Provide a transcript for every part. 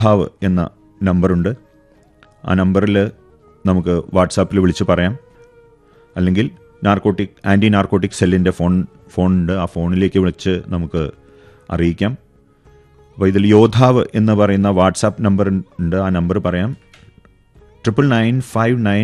ഭാവ് എന്ന നമ്പറുണ്ട് ആ നമ്പറിൽ നമുക്ക് വാട്സാപ്പിൽ വിളിച്ച് പറയാം അല്ലെങ്കിൽ നാർക്കോട്ടിക് ആൻറ്റി നാർക്കോട്ടിക് സെല്ലിൻ്റെ ഫോൺ ഫോണുണ്ട് ആ ഫോണിലേക്ക് വിളിച്ച് നമുക്ക് അറിയിക്കാം അപ്പോൾ ഇതിൽ യോദ്ധാവ് എന്ന് പറയുന്ന വാട്സാപ്പ് നമ്പർ ഉണ്ട് ആ നമ്പർ പറയാം triple nine five nine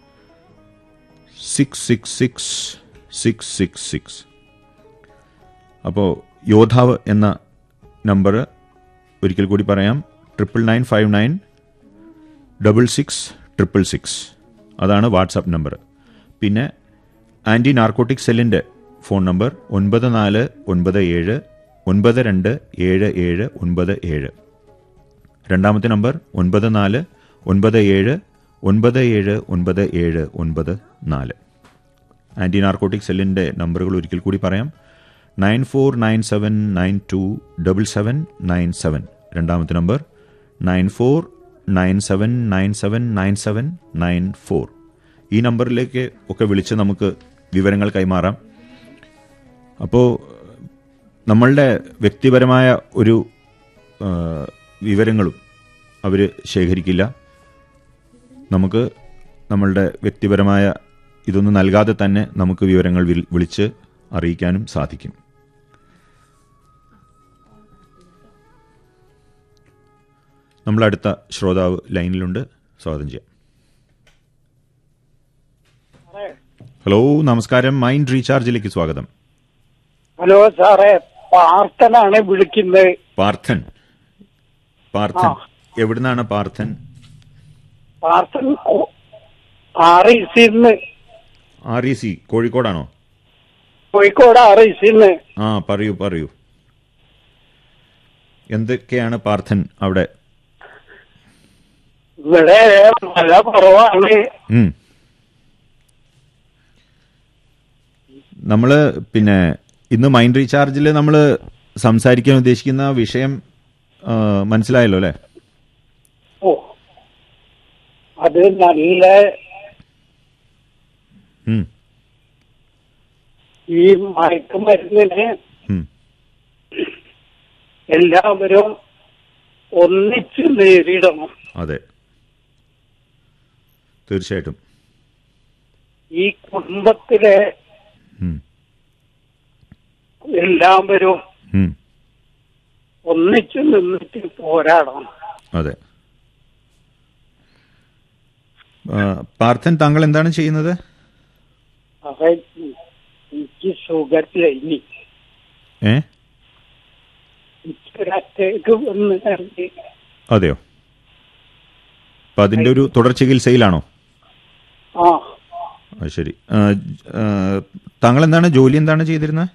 six six six six six six അപ്പോൾ യോദ്ധാവ് എന്ന നമ്പർ ഒരിക്കൽ കൂടി പറയാം triple nine five nine double six triple six അതാണ് വാട്സാപ്പ് നമ്പർ പിന്നെ ആൻറ്റി നാർക്കോട്ടിക് സെല്ലിൻ്റെ ഫോൺ നമ്പർ ഒൻപത് നാല് ഒൻപത് ഏഴ് ഒൻപത് രണ്ട് ഏഴ് ഏഴ് ഒൻപത് ഏഴ് രണ്ടാമത്തെ നമ്പർ ഒൻപത് നാല് ഒൻപത് ഏഴ് ഒൻപത് ഏഴ് ഒൻപത് ഏഴ് ഒൻപത് നാല് ആൻറ്റി നാർക്കോട്ടിക് സെല്ലിൻ്റെ നമ്പറുകൾ ഒരിക്കൽ കൂടി പറയാം nine four nine seven nine two double seven nine seven രണ്ടാമത്തെ number nine four nine seven nine seven nine seven nine four ഈ നമ്പറിലേക്ക് ഒക്കെ വിളിച്ച് നമുക്ക് വിവരങ്ങൾ കൈമാറാം അപ്പോൾ നമ്മളുടെ വ്യക്തിപരമായ ഒരു ആ, വിവരങ്ങളും അവർ ശേഖരിക്കില്ല നമുക്ക് നമ്മളുടെ വ്യക്തിപരമായ ഇതൊന്നും നൽകാതെ തന്നെ നമുക്ക് വിവരങ്ങൾ വിൽ- വിളിച്ച് അറിയിക്കാനും സാധിക്കും നമ്മളടുത്ത ശ്രോതാവ് ലൈനിലുണ്ട് സ്വാഗതം ചെയ്യാം ഹലോ നമസ്കാരം മൈൻഡ് റീചാർജിലേക്ക് സ്വാഗതം ഹലോ സാറേ പാർത്തനാണ് വിളിക്കുന്നത് പാർത്ഥൻ പാർത്ഥൻ എവിടുന്നാണ് പാർത്ഥൻ പാർത്തൻ ആർ ഐ സിന്ന് ആർ ഇ സി കോഴിക്കോടാണോ കോഴിക്കോട് ആർ ഐ സിന്ന് ആ പറയൂ പറയൂ എന്തൊക്കെയാണ് പാർത്ഥൻ അവിടെ ഇവിടെ മഴ കുറവാണ് ഉം. നമ്മള് പിന്നെ ഇന്ന് മൈൻഡ് റീചാർജിൽ നമ്മൾ സംസാരിക്കാൻ ഉദ്ദേശിക്കുന്ന വിഷയം ആ, മനസ്സിലായല്ലോ അല്ലേ ഓ അത് നല്ല ഉം, ഈ മയക്കുമരുന്നിന് ഉം. എല്ലാവരും ഒന്നിച്ച് നേരിടണം അതെ തീർച്ചയായിട്ടും ഈ കുടുംബത്തിലെ ഉം, എല്ലാവരും ഉം. ഒന്നിച്ച് നിന്നിട്ട് പോരാടണം അതെ ആ, പാർത്ഥൻ താങ്കൾ എന്താണ് ചെയ്യുന്നത് അപ്പൊ എനിക്ക് ഷുഗറില്ല ഇനി ഏ എനിക്കൊരു അറ്റാക്ക് വന്ന് ഇറങ്ങി അതെയോ അപ്പൊ അതിന്റെ ഒരു തുടർ ചികിത്സയിലാണോ ആ അത് ശരി ആ, ആ, താങ്കൾ എന്താണ് ജോലി എന്താണ് ചെയ്തിരുന്നത്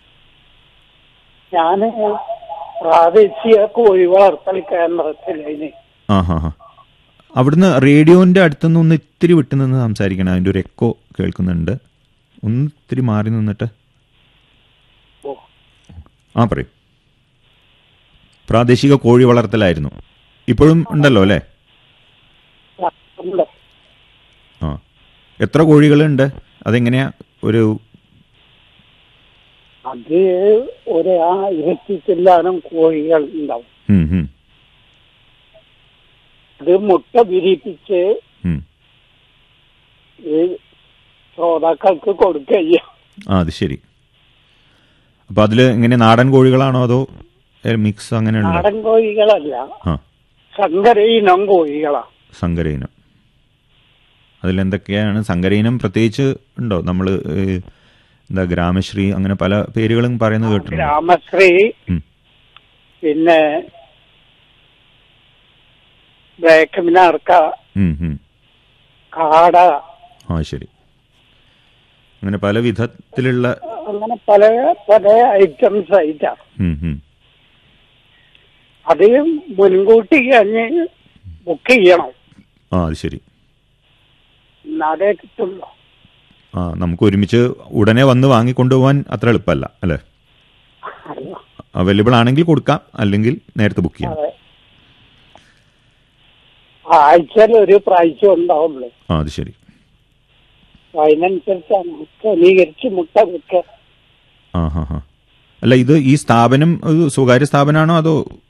ഞാന് പ്രാദേശിക കോഴി വളർത്തൽ കേന്ദ്രത്തിലതിന് ആ ഹാ ഹാ അവിടുന്ന് റേഡിയോന്റെ അടുത്തുനിന്ന് ഒന്ന് ഇത്തിരി വിട്ടു നിന്ന് സംസാരിക്കണം അതിന്റെ ഒരു എക്കോ കേൾക്കുന്നുണ്ട് ഒന്ന് ഇത്തിരി മാറി നിന്നിട്ട് ഓ, ആ പറയൂ പ്രാദേശിക കോഴി വളർത്തലായിരുന്നു ഇപ്പോഴും ഉണ്ടല്ലോ അല്ലേ ഉണ്ട്. ആ എത്ര കോഴികളുണ്ട് അതെങ്ങനെയാ ഒരു അത് ഒരു ആയിരത്തി ചില്ലാനം കോഴികൾ ഉണ്ടാവും ഉം, ഉം, അത് മുട്ട വിരിപ്പിച്ച് ഉം. ഈ ശ്രോതാക്കൾക്ക് കൊടുക്കുക ആ അത് ശരി അപ്പൊ അതില് എങ്ങനെ നാടൻ കോഴികളാണോ അതോ മിക്സ് അങ്ങനെയുള്ള നാടൻ കോഴികളല്ല ആ സങ്കര ഇനം കോഴികളാ സങ്കര ഇനം അതിലെന്തൊക്കെയാണ് സങ്കര ഇനം പ്രത്യേകിച്ച് ഉണ്ടോ നമ്മൾ എന്താ ഗ്രാമശ്രീ അങ്ങനെ പല പേരുകളും പറയുന്നത് കേട്ടിട്ടുണ്ട് ഗ്രാമശ്രീ ഉം. പിന്നെ ബ്രേക്കമിനാർക്ക ഉം, ഉം. കാട ആ ശരി അങ്ങനെ പല വിധത്തിലുള്ള അങ്ങനെ പല പല ഐറ്റംസ് ആയിട്ടാ ഉം, ഉം. അത് മുൻകൂട്ടി കഴിഞ്ഞ് ബുക്ക് ചെയ്യണം ആ അത് ശരി എന്നാലേ കിട്ടുള്ളൂ ആ നമുക്ക് ഒരുമിച്ച് ഉടനെ വന്ന് വാങ്ങിക്കൊണ്ടുപോകാൻ അത്ര എളുപ്പമല്ല അല്ലേ അവൈലബിൾ ആണെങ്കിൽ കൊടുക്കാം അല്ലെങ്കിൽ നേരത്തെ ബുക്ക് ചെയ്യാം അതെ ആഴ്ചയിൽ ഒരു പ്രാവശ്യം ഉണ്ടാവുള്ളൂ ആ അത് ശരി അതിനനുസരിച്ചാണ് ക്രമീകരിച്ച് മുട്ട വെക്കുക ആ ഹാ ഹാ അല്ല ഇത് ഈ സ്ഥാപനം ഒരു സ്വകാര്യ സ്ഥാപനമാണോ അതോ